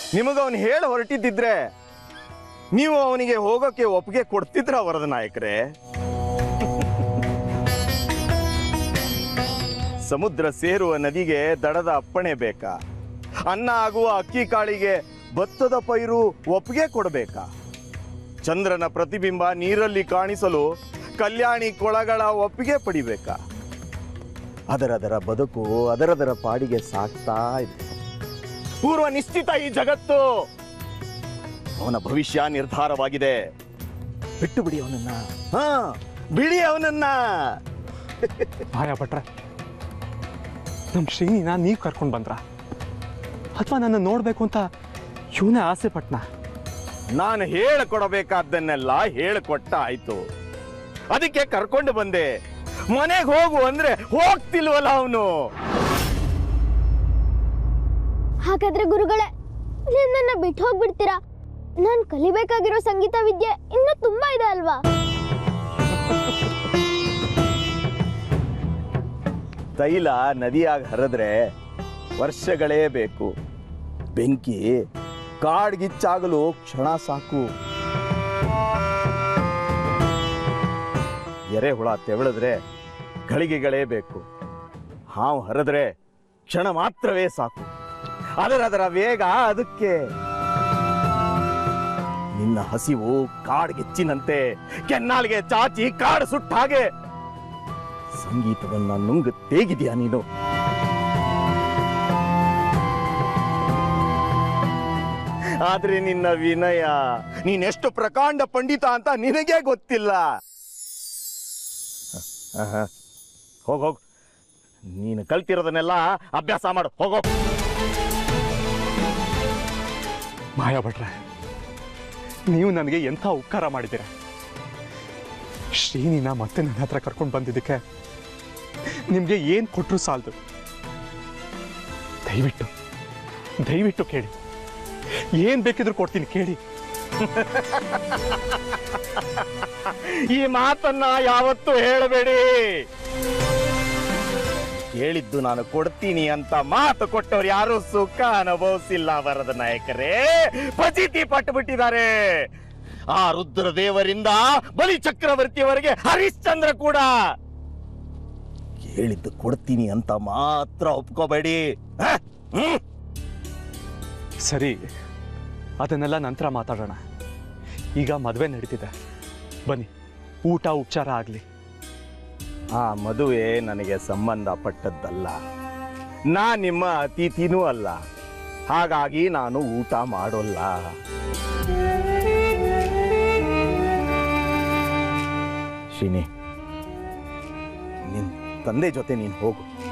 ನಿಮಗವನು ಹೇಳಿ ಹೊರಟಿದ್ದಿದ್ರೆ ನೀವು ಅವನಿಗೆ ಹೋಗೋಕೆ ಒಪ್ಪಿಗೆ ಕೊಡ್ತಿದ್ರ ವರದ ನಾಯಕರೇ ಸಮುದ್ರ ಸೇರುವ ನದಿಗೆ ದಡದ ಅಪ್ಪಣೆ ಬೇಕಾ ಅನ್ನ ಆಗುವ ಅಕ್ಕಿ ಕಾಳಿಗೆ ಭತ್ತದ ಪೈರು ಒಪ್ಪಿಗೆ ಕೊಡಬೇಕಾ ಚಂದ್ರನ ಪ್ರತಿಬಿಂಬ ನೀರಲ್ಲಿ ಕಾಣಿಸಲು ಕಲ್ಯಾಣಿ ಕೊಳಗಳ ಒಪ್ಪಿಗೆ ಪಡಿಬೇಕಾ ಅದರದರ ಬದುಕು ಅದರದರ ಪಾಡಿಗೆ ಸಾಕ್ತಾ ಇದೆ ಪೂರ್ವ ನಿಶ್ಚಿತ ಈ ಜಗತ್ತು ಅವನ ಭವಿಷ್ಯ ನಿರ್ಧಾರವಾಗಿದೆ ಬಿಟ್ಟು ಬಿಡಿ ಅವನನ್ನ ಹಾ ಬಿಡಿ ಅವನನ್ನ ಮಾಯಾ ಭಟ್ರೆ ನಮ್ಮ ಶ್ರೀನಿನ ನೀವು ಕರ್ಕೊಂಡು ಬಂದ್ರ ಅಥವಾ ನನ್ನ ನೋಡಬೇಕು ಅಂತ ಇವನೇ ಆಸೆ ಪಟ್ನ ನಾನು ಹೇಳಿಕೊಡಬೇಕಾದ್ದನ್ನೆಲ್ಲ ಹೇಳಿಕೊಟ್ಟ ಆಯ್ತು ಅದಕ್ಕೆ ಕರ್ಕೊಂಡು ಬಂದೆ ಮನೆಗೆ ಹೋಗು ಅಂದ್ರೆ ಹೋಗ್ತಿಲ್ವಲ್ಲ ಅವನು ಹಾಗಾದ್ರೆ ಗುರುಗಳೇ ನನ್ನ ಬಿಟ್ಟು ಹೋಗ್ಬಿಡ್ತೀರಾ ನಾನು ಕಲಿಬೇಕಾಗಿರೋ ಸಂಗೀತ ವಿದ್ಯೆ ಇನ್ನೂ ತುಂಬಾ ಇದೆ ಅಲ್ವಾ ತೈಲ ನದಿಯಾಗಿ ಹರಿದ್ರೆ ವರ್ಷಗಳೇ ಬೇಕು ಬೆಂಕಿ ಕಾಡ್ಗಿಚ್ಚಾಗಲು ಕ್ಷಣ ಸಾಕು ಎರೆಹುಳ ತೆವಳಿದ್ರೆ ಗಳಿಗೆಗಳೇ ಬೇಕು ಹಾವು ಹರಿದ್ರೆ ಕ್ಷಣ ಮಾತ್ರವೇ ಸಾಕು ಅದರದರ ವೇಗ ಅದಕ್ಕೆ ನಿನ್ನ ಹಸಿವು ಕಾಡ್ಗಿಚ್ಚಿನಂತೆ ಕೆನ್ನಾಳಿಗೆ ಚಾಚಿ ಕಾಡು ಸುಟ್ಟ ಹಾಗೆ ಸಂಗೀತವನ್ನ ನುಂಗು ತೇಗಿದ್ಯಾ ನೀನು ಆದ್ರೆ ನಿನ್ನ ವಿನಯ ನೀನೆಷ್ಟು ಪ್ರಕಾಂಡ ಪಂಡಿತ ಅಂತ ನಿನಗೆ ಗೊತ್ತಿಲ್ಲ ಆಹಾ. ಹೋಗ್ ಹೋಗ್ ನೀನು ಕಲ್ತಿರೋದನ್ನೆಲ್ಲ ಅಭ್ಯಾಸ ಮಾಡು ಹೋಗೋ ಮಾಯಾ ಭಟ್ರೆ ನೀವು ನನಗೆ ಎಂಥ ಉಪಕಾರ ಮಾಡಿದ್ದೀರ ಶ್ರೀನಿನ ಮತ್ತೆ ನನ್ನ ಹತ್ರ ಕರ್ಕೊಂಡು ಬಂದಿದ್ದಕ್ಕೆ ನಿಮಗೆ ಏನು ಕೊಟ್ಟರು ಸಾಲದು ದಯವಿಟ್ಟು ದಯವಿಟ್ಟು ಕೇಳಿ ಏನು ಬೇಕಿದ್ರು ಕೊಡ್ತೀನಿ ಕೇಳಿ ಈ ಮಾತನ್ನ ಯಾವತ್ತೂ ಹೇಳಬೇಡಿ ಹೇಳಿದ್ದು ನಾನು ಕೊಡ್ತೀನಿ ಅಂತ ಮಾತು ಕೊಟ್ಟವ್ರು ಯಾರು ಸುಖ ಅನುಭವಿಸಿಲ್ಲ ವರದ ನಾಯಕರೇ ಫಜಿತಿ ಪಟ್ಟು ಬಿಟ್ಟಿದ್ದಾರೆ ಆ ರುದ್ರ ದೇವರಿಂದ ಬಲಿ ಚಕ್ರವರ್ತಿಯವರೆಗೆ ಹರಿಶ್ಚಂದ್ರ ಕೂಡ ಹೇಳಿದ್ದು ಕೊಡ್ತೀನಿ ಅಂತ ಮಾತ್ರ ಒಪ್ಕೋಬೇಡಿ ಹ? ಹ್ಮ್ ಸರಿ ಅದನ್ನೆಲ್ಲ ನಂತರ ಮಾತಾಡೋಣ ಈಗ ಮದುವೆ ನಡೀತಿದೆ ಬನ್ನಿ ಊಟ ಉಪಚಾರ ಆಗಲಿ ಆ ಮದುವೆ ನನಗೆ ಸಂಬಂಧಪಟ್ಟದ್ದಲ್ಲ ನಾ ನಿಮ್ಮ ಅತಿಥಿನೂ ಅಲ್ಲ ಹಾಗಾಗಿ ನಾನು ಊಟ ಮಾಡೋಲ್ಲ ಶ್ರೀನಿ ನಿನ್ ತಂದೆ ಜೊತೆ ನೀನು ಹೋಗು